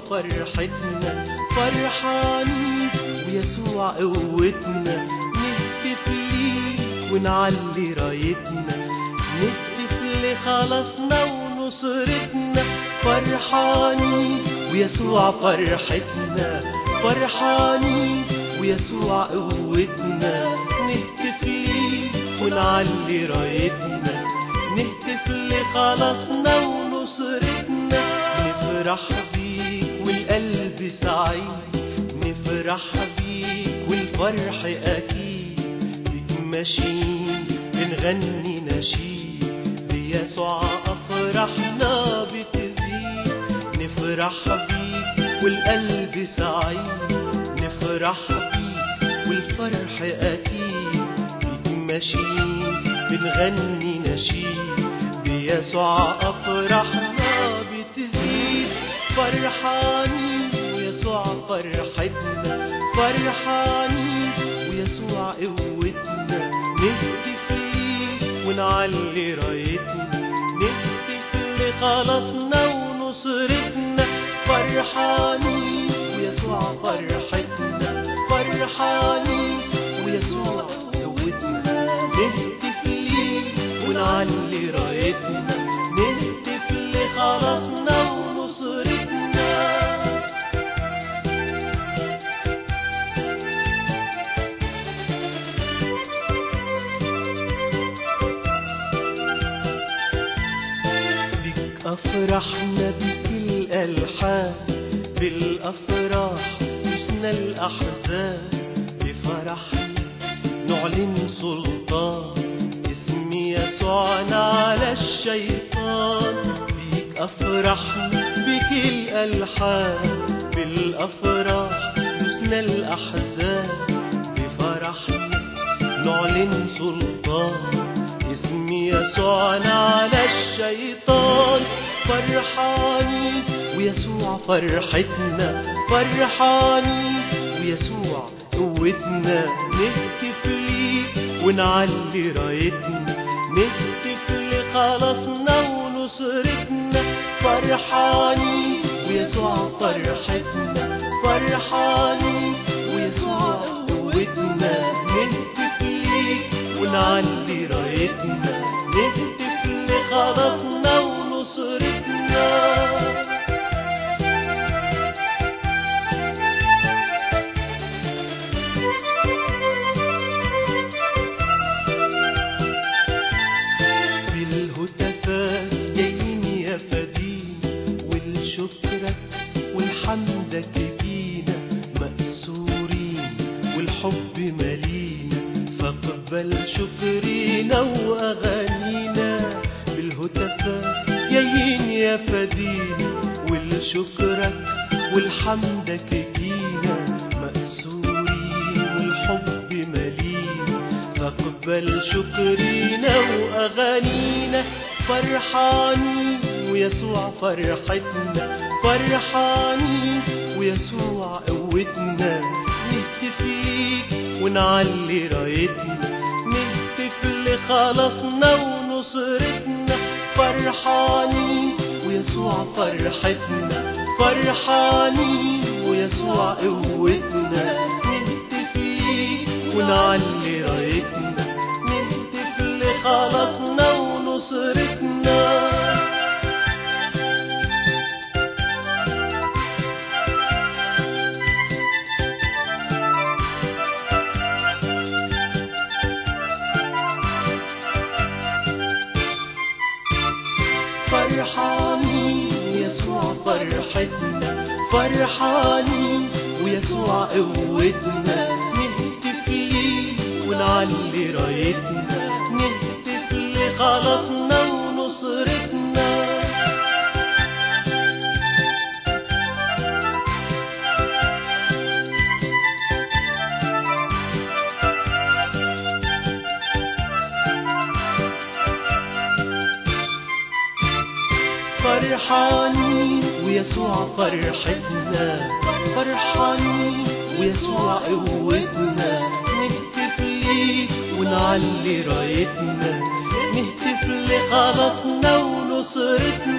فرحتنا فرحانين ويسوع قوتنا نهتف ليك ونعلي رايتنا نهتف لخلاصنا ونصرتنا فرحانين ويسوع فرحتنا فرحانين ويسوع قوتنا نهتف ليك ونعلي رايتنا نهتف لخلاصنا ونصرتنا نفرح بيك والقلب سعيد نفرح بيك والفرح أكيد بيك ماشيين بنغني نشيد بيسوع أفرحنا بتزيد نفرح بيك والقلب سعيد نفرح بيك والفرح أكيد بيك ماشيين بنغني نشيد بيسوع أفرحنا بتزيد فرحانين ويسوع فرحتنا فرحانين ويسوع قوتنا نهتف ليه ونعلي رايتنا نهتف لخلاصنا ونصرتنا فرحانين ويسوع فرحتنا فرحانين ويسوع قوتنا نهتف ليه ونعلي رايتنا نهتف لخلاصنا ونصرتنا بك أفرحنا بك الألحان بالأفراح نسنا الأحزان بفرحنا نعلن سلطان اسم يسوعنا على الشيطان بيك أفرحنا بك الألحان بالأفراح نسنا الأحزان بفرحنا نعلن سلطان اسم يسوعنا على الشيطان فرحانين ويسوع فرحتنا فرحانين ويسوع قوتنا نهتف ليه ونعلي رايتنا نهتف لخلاصنا ونصرتنا فرحانين ويسوع فرحتنا فرحانين ويسوع قوتنا نهتف ليه ونعلي رايتنا نهتف لخلاصنا ونصرتنا بالهتافات جايين يا فدين والشكرك والحمدك جينا مأسورين والحب ملينا فاقبل شكرنا وأغانينا بالهتافات جايين يا فدين والشكرك والحمدك جينا مأسورين والحب ملينا فاقبل شكرنا وأغانينا فرحانين ويسوع فرحتنا فرحانين ويسوع قوتنا نهتف ليك ونعلي رايتنا نهتف لخلاصنا ونصرتنا فرحانين ويسوع فرحتنا فرحانين ويسوع قوتنا نهتف ليك ونعلي رايتنا نهتف لخلاصنا ونصرتنا فرحانين ويسوع فرحتنا فرحانين ويسوع قوتنا نهتف ليه ونعلي رايتنا نهتف لخلاصنا ونصرتنا فرحانين ويسوع فرحتنا فرحانين ويسوع قوتنا نهتف ليه ونعلي رايتنا نهتف لخلاصنا ونصرتنا